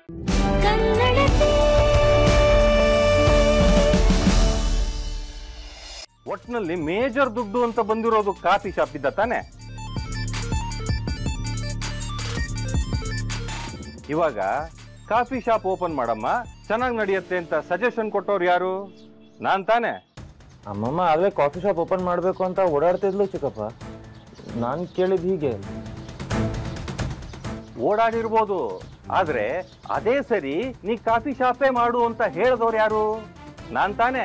ಒಟ್ನಲ್ಲಿ ಮೇಜರ್ ದುಡ್ಡು ಅಂತ ಬಂದಿರೋದು ಕಾಫಿ ಶಾಪ್ ಇದ್ದ ತಾನೆ ಇವಾಗ ಕಾಫಿ ಶಾಪ್ ಓಪನ್ ಮಾಡಮ್ಮ ಚೆನ್ನಾಗಿ ನಡೆಯುತ್ತೆ ಅಂತ ಸಜೆಷನ್ ಕೊಟ್ಟವ್ರು ಯಾರು ನಾನ್ ತಾನೆ ಅಮ್ಮಮ್ಮ ಆಗ್ಲೇ ಕಾಫಿ ಶಾಪ್ ಓಪನ್ ಮಾಡಬೇಕು ಅಂತ ಓಡಾಡ್ತಿದ್ಲು ಚಿಕ್ಕಪ್ಪ ನಾನು ಕೇಳಿದ್ ಹೀಗೆ ಓಡಾಡಿರ್ಬೋದು ಆದ್ರೆ ಅದೇ ಸರಿ ನೀ ಕಾಫಿ ಶಾಪೇ ಮಾಡು ಅಂತ ಹೇಳಿದವ್ರು ಯಾರು ನಾನ್ ತಾನೆ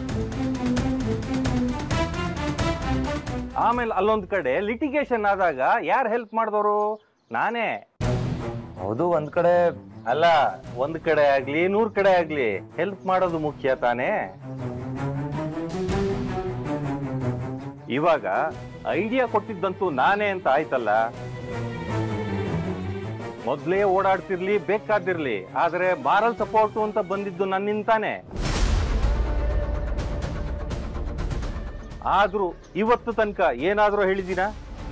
ಆಮೇಲೆ ಅಲ್ಲೊಂದ್ ಕಡೆ ಲಿಟಿಗೇಷನ್ ಆದಾಗ ಯಾರು ಹೆಲ್ಪ್ ಮಾಡಿದವರು ನಾನೇ ಹೌದು ಒಂದ್ ಕಡೆ ಅಲ್ಲ ಒಂದ್ ಕಡೆ ಆಗ್ಲಿ ನೂರ್ ಕಡೆ ಆಗ್ಲಿ ಹೆಲ್ಪ್ ಮಾಡೋದು ಮುಖ್ಯ ತಾನೇ ಇವಾಗ ಐಡಿಯಾ ಕೊಟ್ಟಿದ್ದಂತೂ ನಾನೇ ಅಂತ ಆಯ್ತಲ್ಲ ಮೊದ್ಲೇ ಓಡಾಡ್ತಿರ್ಲಿ ಬೇಕಾದಿರ್ಲಿ ಆದ್ರೆ ಮಾರಲ್ ಸಪೋರ್ಟು ಅಂತ ಬಂದಿದ್ದು ನನ್ನಿಂತಾನೆ ಆದ್ರೂ ಇವತ್ತು ತನಕ ಏನಾದ್ರೂ ಹೇಳಿದ್ದೀನಾ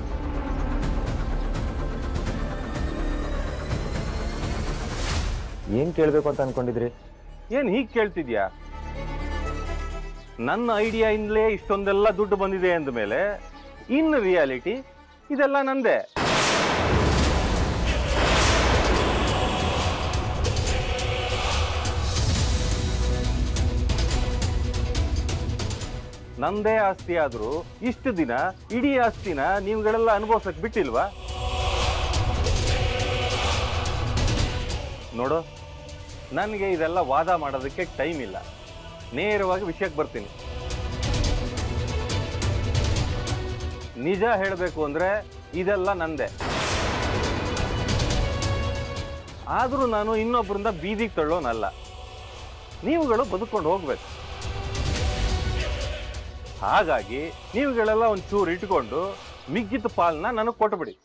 ಏನ್ ಕೇಳ್ಬೇಕು ಅಂತ ಅನ್ಕೊಂಡಿದ್ರಿ ಏನ್ ಹೀಗ್ ಕೇಳ್ತಿದ್ಯಾ ನನ್ನ ಐಡಿಯಾ ಇಂದಲೇ ಇಷ್ಟೊಂದೆಲ್ಲ ದುಡ್ಡು ಬಂದಿದೆ ಅಂದ ಮೇಲೆ ಇನ್ ರಿಯಾಲಿಟಿ ಇದೆಲ್ಲ ನಂದೇ ನಂದೇ ಆಸ್ತಿ ಆದ್ರೂ ಇಷ್ಟು ದಿನ ಇಡೀ ಆಸ್ತಿನ ನೀವುಗಳೆಲ್ಲ ಅನುಭವಿಸಕ್ ಬಿಟ್ಟಿಲ್ವಾ ನೋಡು ನನಗೆ ಇದೆಲ್ಲ ವಾದ ಮಾಡೋದಕ್ಕೆ ಟೈಮ್ ಇಲ್ಲ ನೇರವಾಗಿ ವಿಷಯಕ್ಕೆ ಬರ್ತೀನಿ ನಿಜ ಹೇಳಬೇಕು ಅಂದ್ರೆ ಇದೆಲ್ಲ ನಂದೆ ಆದರೂ ನಾನು ಇನ್ನೊಬ್ಬರಿಂದ ಬೀದಿಗೆ ತಳ್ಳೋನಲ್ಲ ನೀವುಗಳು ಬದುಕೊಂಡು ಹೋಗ್ಬೇಕು ಹಾಗಾಗಿ ನೀವುಗಳೆಲ್ಲ ಒಂದು ಚೂರು ಇಟ್ಕೊಂಡು ಮಿಗ್ಗಿದ ಪಾಲ್ನ ನನಗೆ ಕೊಟ್ಬಿಡಿ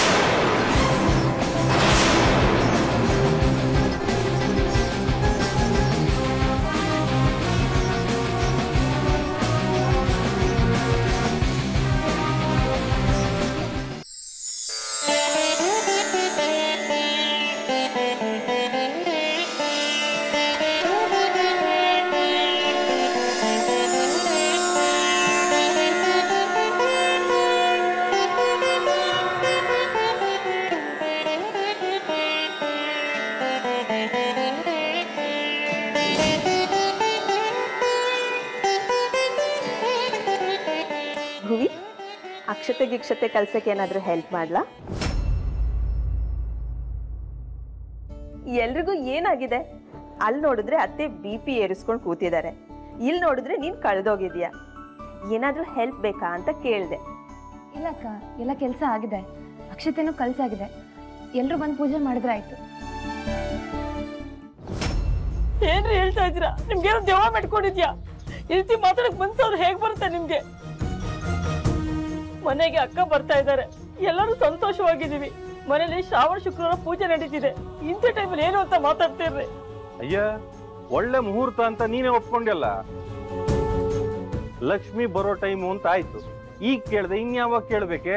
ಭುವಿ ಅಕ್ಷತೆ ಗಿಕ್ಷತೆ ಕಲ್ಸಕ್ಕೆ ಏನಾದ್ರೂ ಹೆಲ್ಪ್ ಮಾಡ್ಲಾ ಎಲ್ರಿಗೂ ಏನಾಗಿದೆ ಅಲ್ಲಿ ನೋಡಿದ್ರೆ ಅತ್ತೆ ಬಿ ಪಿ ಏರಿಸ್ಕೊಂಡು ಕೂತಿದ್ದಾರೆ ಇಲ್ಲಿ ನೋಡಿದ್ರೆ ನೀನ್ ಕಳ್ದೋಗಿದ್ಯಾ ಏನಾದ್ರೂ ಹೆಲ್ಪ್ ಬೇಕಾ ಅಂತ ಕೇಳ್ದೆ ಇಲ್ಲಕ್ಕ ಎಲ್ಲ ಕೆಲಸ ಆಗಿದೆ ಅಕ್ಷತೆನೂ ಕಲ್ಸಾಗಿದೆ ಎಲ್ಲರೂ ಬಂದು ಪೂಜೆ ಮಾಡಿದ್ರೆ ಆಯ್ತು ಏನ್ರಿ ಹೇಳ್ತಾ ಇದ್ದೀರಾ ನಿಮ್ಗೇನೋ ದೆವ್ವ ಮೆಟ್ಕೊಂಡಿದ್ಯಾ ಈ ರೀತಿ ಮಾತಾಡಕ್ ಮನ್ಸವ್ರು ಹೇಗ್ ಬರುತ್ತೆ ನಿಮ್ಗೆ ಮನೆಗೆ ಅಕ್ಕ ಬರ್ತಾ ಇದ್ದಾರೆ ಎಲ್ಲರೂ ಸಂತೋಷವಾಗಿದ್ದೀವಿ ಮನೇಲಿ ಶ್ರಾವಣ ಶುಕ್ರವಾರ ಪೂಜೆ ನಡೀತಿದೆ ಇಂಥ ಟೈಮಲ್ಲಿ ಏನು ಅಂತ ಮಾತಾಡ್ತಿರ್ರಿ ಅಯ್ಯ ಒಳ್ಳೆ ಮುಹೂರ್ತ ಅಂತ ನೀನೇ ಒಪ್ಕೊಂಡ್ಯಲ್ಲ ಲಕ್ಷ್ಮಿ ಬರೋ ಟೈಮು ಅಂತ ಆಯ್ತು ಈಗ ಕೇಳ್ದೆ ಇನ್ಯಾವಾಗ ಕೇಳ್ಬೇಕೆ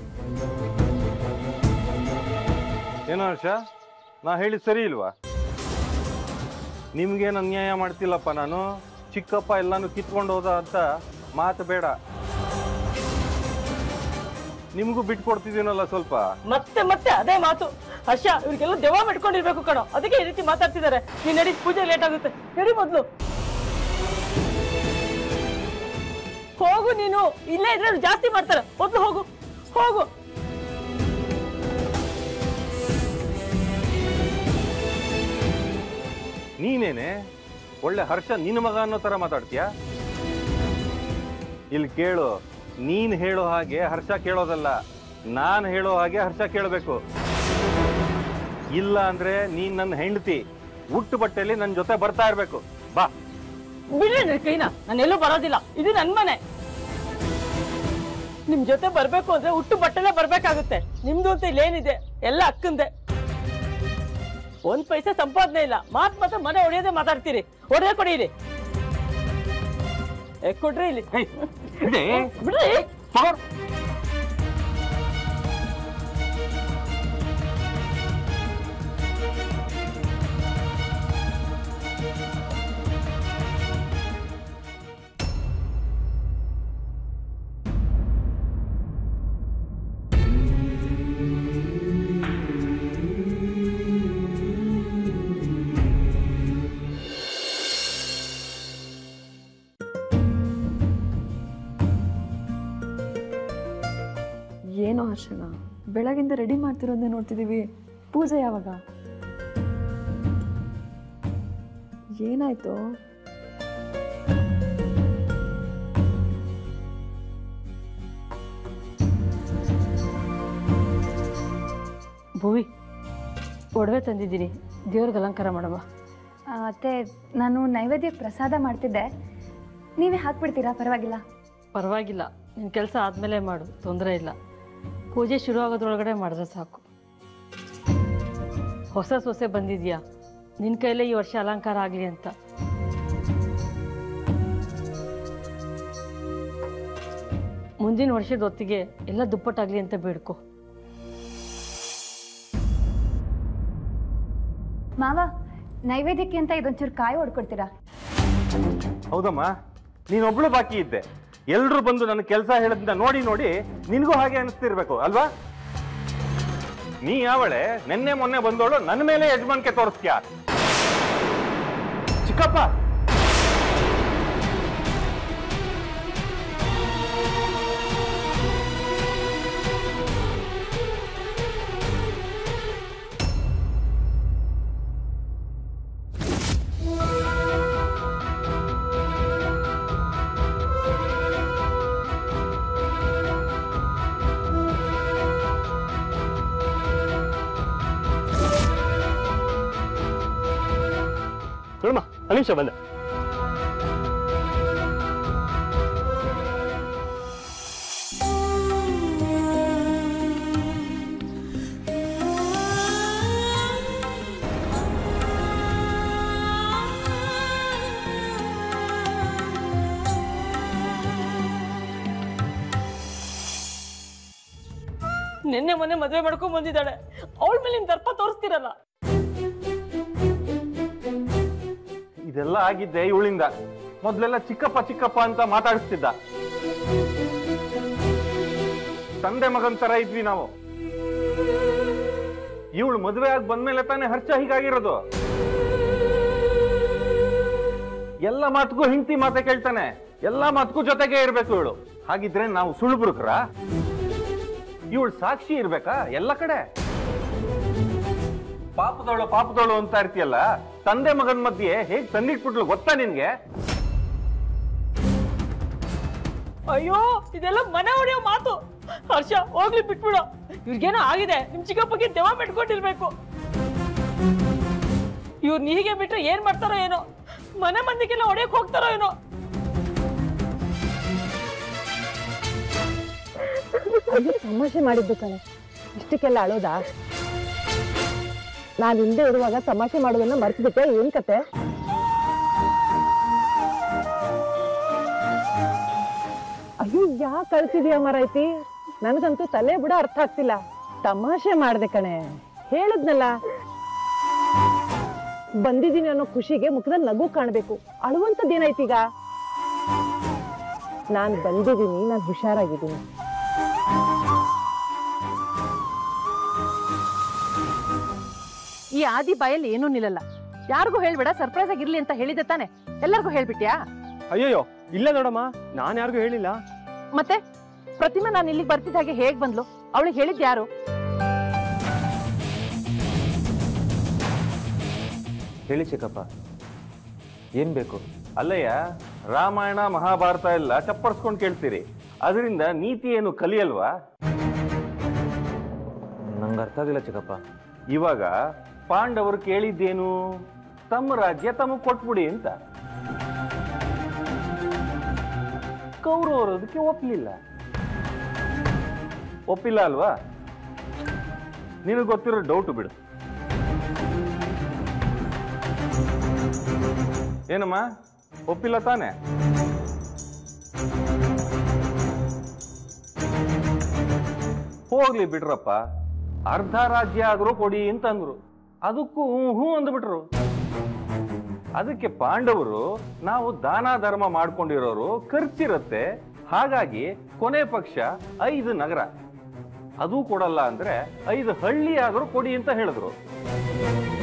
ಏನೋ ಹರ್ಷ ನಾ ಹೇಳಿದ್ ಸರಿ ಇಲ್ವಾ ನಿಮ್ಗೇನು ಅನ್ಯಾಯ ಮಾಡ್ತಿಲ್ಲಪ್ಪ ನಾನು ಚಿಕ್ಕಪ್ಪ ಎಲ್ಲಾನು ಕಿತ್ಕೊಂಡು ಹೋದ ಅಂತ ಮಾತು ಬೇಡ ನಿಮಗೂ ಬಿಟ್ಕೊಡ್ತಿದ್ದೀನಲ್ಲ ಸ್ವಲ್ಪ ಮತ್ತೆ ಮತ್ತೆ ಅದೇ ಮಾತು ಹರ್ಷ ಇವ್ರಿಗೆಲ್ಲ ದೆವ್ವ ಮೆಟ್ಕೊಂಡಿರ್ಬೇಕು ಕಣೋ ಅದಕ್ಕೆ ಈ ರೀತಿ ಮಾತಾಡ್ತಿದ್ದಾರೆ ನೀನ್ ನಡಿ ಪೂಜೆ ಲೇಟ್ ಆಗುತ್ತೆ ನಡಿ ಮೊದ್ಲು ಹೋಗು ನೀನು ಇಲ್ಲೇ ಇದ್ರೆ ಅವ್ರು ಜಾಸ್ತಿ ಮಾಡ್ತಾರೆ ಮೊದ್ಲು ಹೋಗು ಹೋಗು ನೀನೇನೆ ಒಳ್ಳೆ ಹರ್ಷ ನಿನ್ನ ಮಗ ಅನ್ನೋ ತರ ಮಾತಾಡ್ತೀಯ ಇಲ್ಲಿ ಕೇಳು ನೀನ್ ಹೇಳೋ ಹಾಗೆ ಹರ್ಷ ಕೇಳೋದಲ್ಲ ನಾನ್ ಹೇಳೋ ಹಾಗೆ ಹರ್ಷ ಕೇಳಬೇಕು ಇಲ್ಲ ಅಂದ್ರೆ ನೀನ್ ನನ್ನ ಹೆಂಡತಿ ಹುಟ್ಟು ಬಟ್ಟೆಯಲ್ಲಿ ನನ್ನ ಜೊತೆ ಬರ್ತಾ ಇರ್ಬೇಕು ಬಾ ಬಿಡ್ರಿ ನನ್ ಕೈನ ನಾನು ಎಲ್ಲೂ ಬರೋದಿಲ್ಲ ಇದು ನನ್ ಮನೆ ನಿಮ್ ಜೊತೆ ಬರ್ಬೇಕು ಅಂದ್ರೆ ಹುಟ್ಟು ಬಟ್ಟೆಲೆ ಬರ್ಬೇಕಾಗುತ್ತೆ ನಿಮ್ದು ಅಂತ ಇಲ್ಲೇನಿದೆ ಎಲ್ಲ ಅಕ್ಕಂದೆ ಒಂದ್ ಪೈಸೆ ಸಂಪಾದನೆ ಇಲ್ಲ ಮಾತ್ ಮಾತ್ರ ಮನೆ ಹೊಡೆಯೋದೇ ಮಾತಾಡ್ತೀರಿ ಹೊಡೆದೇ ಕೊಡಿರಿ ಏ, ಕೊಡ್ರಿ ಇಲ್ಲಿ ಬಿಡ್ರಿ ಹರ್ಷಣ ಬೆಳಗಿಂದ ರೆಡಿ ಮಾಡ್ತಿರೋದನ್ನೇ ನೋಡ್ತಿದ್ದೀವಿ ಪೂಜೆ ಯಾವಾಗ ಏನಾಯ್ತು ಭೂವಿ ಒಡವೆ ತಂದಿದ್ದೀನಿ ದೇವ್ರಿಗೆ ಅಲಂಕಾರ ಮಾಡಮ್ಮ ಆ, ಅತ್ತೆ ನಾನು ನೈವೇದ್ಯಕ್ಕೆ ಪ್ರಸಾದ ಮಾಡ್ತಿದ್ದೆ ನೀವೇ ಹಾಕ್ಬಿಡ್ತೀರಾ ಪರವಾಗಿಲ್ಲ ಪರವಾಗಿಲ್ಲ ನಿನ್ನ ಕೆಲಸ ಆದಮೇಲೆ ಮಾಡು ತೊಂದರೆ ಇಲ್ಲ ಪೂಜೆ ಶುರು ಆಗೋದ್ರೊಳಗಡೆ ಮಾಡಿದ್ರೆ ಸಾಕು ಹೊಸ ಸೊಸೆ ಬಂದಿದ್ಯಾ ನಿನ್ನ ಕೈಲೇ ಈ ವರ್ಷ ಅಲಂಕಾರ ಆಗಲಿ ಅಂತ ಮುಂದಿನ ವರ್ಷದ ಹೊತ್ತಿಗೆ ಎಲ್ಲ ದುಪ್ಪಟ್ಟಾಗಲಿ ಅಂತ ಬೇಡ್ಕೊ ಮಾವ ನೈವೇದ್ಯಕ್ಕೆ ಅಂತ ಇದೊಂಚೂರು ಕಾಯಿ ಹೊಡ್ಕೊಡ್ತೀರಾ ಹೌದಮ್ಮ ನೀನೊಬ್ಳು ಬಾಕಿ ಇದ್ದೆ ಎಲ್ರು ಬಂದು ನನ್ನ ಕೆಲಸ ಹೇಳದ್ನ ನೋಡಿ ನೋಡಿ ನಿನಗೂ ಹಾಗೆ ಅನಿಸ್ತಿರ್ಬೇಕು ಅಲ್ವಾ ನೀ ಯಾವಳೆ ನಿನ್ನೆ ಮೊನ್ನೆ ಬಂದವಳು ನನ್ನ ಮೇಲೆ ಯಜಮಾನ್ಕೆ ತೋರಿಸ್ತೀಯ ಚಿಕ್ಕಪ್ಪ ನೋಡಮ್ಮ ಒಂದು ನಿಮಿಷ ಬಂದೆ ನಿನ್ನೆ ಮೊನ್ನೆ ಮದುವೆ ಮಾಡ್ಕೊಂಡ್ ಬಂದಿದ್ದಾಳೆ ಅವಳ ಮೇಲೆ ನಿಮ್ ದರ್ಪ ತೋರಿಸ್ತಿರಲ್ಲ ಇದೆಲ್ಲ ಆಗಿದ್ದೆ ಇವಳಿಂದ ಮೊದ್ಲೆಲ್ಲ ಚಿಕ್ಕಪ್ಪ ಚಿಕ್ಕಪ್ಪ ಅಂತ ಮಾತಾಡಿಸ್ತಿದ್ದ ತಂದೆ ಮಗನ್ ತರ ಇದ್ವಿ ನಾವು ಇವಳು ಮದುವೆ ಆಗಿ ಬಂದ್ಮೇಲೆ ತಾನೇ ಹರ್ಷ ಹೀಗಾಗಿರೋದು ಎಲ್ಲ ಮಾತುಗೂ ಹಿಂತಿ ಮಾತೆ ಕೇಳ್ತಾನೆ ಎಲ್ಲ ಮಾತುಗೂ ಜೊತೆಗೆ ಇರ್ಬೇಕು ಇವಳು ಹಾಗಿದ್ರೆ ನಾವು ಸುಳ್ಬುರುಕ್ರ ಇವಳು ಸಾಕ್ಷಿ ಇರ್ಬೇಕಾ ಎಲ್ಲ ಕಡೆ ಪಾಪದವಳು ಪಾಪದವಳು ಅಂತ ಇರ್ತೀಯಲ್ಲ ತಂದೆ ಮಗನ್ ಮಧ್ಯೆ ಹೇಗ್ ತಂದಿಟ್ಬಿಟ್ಲು ಗೊತ್ತಾ ನಿನ್ಗೆ ಅಯ್ಯೋ ಇದೆಲ್ಲ ಮನೆ ಹೊಡೆಯೋ ಮಾತು ಹರ್ಷ ಹೋಗ್ಲಿ ಬಿಟ್ಬಿಡು ಇವ್ರಿಗೇನೋ ಆಗಿದೆ ನಿಮ್ ಚಿಕ್ಕಪ್ಪಗೆ ದೆವ ಮೆಟ್ಕೊಂಡಿರ್ಬೇಕು ಇವ್ರು ಹೀಗೆ ಬಿಟ್ರೆ ಏನ್ ಮಾಡ್ತಾರೋ ಏನೋ ಮನೆ ಮಂದಿಗೆಲ್ಲ ಹೊಡೆಯಕ್ ಹೋಗ್ತಾರೋ ಏನೋ ತಮಾಷೆ ಮಾಡಿದ್ದು ಕಣೆ ಇಷ್ಟಕ್ಕೆಲ್ಲ ಅಳೋದಾ ನಾನು ಹಿಂದೆ ಇರುವಾಗ ತಮಾಷೆ ಮಾಡೋದನ್ನ ಮರ್ತ್ಬಿಟ್ಟೆ ಏನ್ ಕತೆ ಅಯ್ಯೋ ಯಾಕೆ ಕಳ್ಸಿದೀಯ ಮರೈತಿ ನನಗಂತೂ ತಲೆ ಬುಡ ಅರ್ಥ ಆಗ್ತಿಲ್ಲ ತಮಾಷೆ ಮಾಡ್ದೆ ಕಣೆ ಹೇಳದ್ನಲ್ಲ ಬಂದಿದ್ದೀನಿ ಅನ್ನೋ ಖುಷಿಗೆ ಮುಖದಲ್ಲಿ ನಗು ಕಾಣ್ಬೇಕು ಅಳುವಂಥದ್ದೇನಾಯ್ತೀಗ ನಾನು ಬಂದಿದ್ದೀನಿ ನಾನು ಹುಷಾರಾಗಿದ್ದೀನಿ ಈ ಆದಿ ಬಾಯಲ್ಲಿ ಏನೂ ನಿಲ್ಲಲ್ಲ ಯಾರಿಗೂ ಹೇಳ್ಬೇಡ ಸರ್ಪ್ರೈಸ್ ಆಗಿರ್ಲಿ ಅಂತ ಹೇಳಿದ್ದೆ ತಾನೆ ಎಲ್ಲರಿಗೂ ಹೇಳ್ಬಿಟ್ಯಾ ಅಯ್ಯಯ್ಯೋ ಇಲ್ಲ ನೋಡಮ್ಮ ನಾನು ಯಾರಿಗೂ ಹೇಳಿಲ್ಲ ಮತ್ತೆ ಪ್ರತಿಮಾ ನಾನು ಇಲ್ಲಿಗೆ ಬರ್ತಿದ್ದ ಹಾಗೆ ಹೇಗ್ ಬಂದ್ಲು ಅವಳಿಗೆ ಹೇಳಿದ್ ಯಾರು ಹೇಳಿ ಚಿಕ್ಕಪ್ಪ ಏನ್ ಬೇಕು ಅಲ್ಲಯ್ಯ ರಾಮಾಯಣ ಮಹಾಭಾರತ ಎಲ್ಲ ಚಪ್ಪರ್ಸ್ಕೊಂಡು ಕೇಳ್ತೀರಿ ಅದರಿಂದ ನೀತಿ ಏನು ಕಲಿಯಲ್ವಾ ನಂಗೆ ಅರ್ಥ ಆಗಿಲ್ಲ ಚಿಕ್ಕಪ್ಪ ಇವಾಗ ಪಾಂಡವರು ಕೇಳಿದ್ದೇನು ತಮ್ಮ ರಾಜ್ಯ ತಮಗ್ ಕೊಟ್ಬಿಡಿ ಅಂತ ಕೌರವರು ಅದಕ್ಕೆ ಒಪ್ಪಲಿಲ್ಲ ಒಪ್ಪಿಲ್ಲ ಅಲ್ವಾ ನಿನಗೆ ಗೊತ್ತಿರೋ ಡೌಟ್ ಬಿಡು ಏನಮ್ಮ ಒಪ್ಪಿಲ್ಲ ತಾನೆ ಹೋಗ್ಲಿ ಬಿಡ್ರಪ್ಪ ಅರ್ಧ ರಾಜ್ಯ ಆದ್ರೂ ಕೊಡಿ ಅಂತ ಅಂದ್ರು ಅದಕ್ಕೂ ಹ್ಞೂ ಹ್ಞೂ ಅಂದ್ಬಿಟ್ರು ಅದಕ್ಕೆ ಪಾಂಡವರು ನಾವು ದಾನ ಧರ್ಮ ಮಾಡ್ಕೊಂಡಿರೋರು ಖರ್ಚಿರುತ್ತೆ ಹಾಗಾಗಿ ಕೊನೆ ಪಕ್ಷ ಐದು ನಗರ ಅದು ಕೊಡಲ್ಲ ಅಂದ್ರೆ ಐದು ಹಳ್ಳಿ ಆದ್ರೂ ಕೊಡಿ ಅಂತ ಹೇಳಿದ್ರು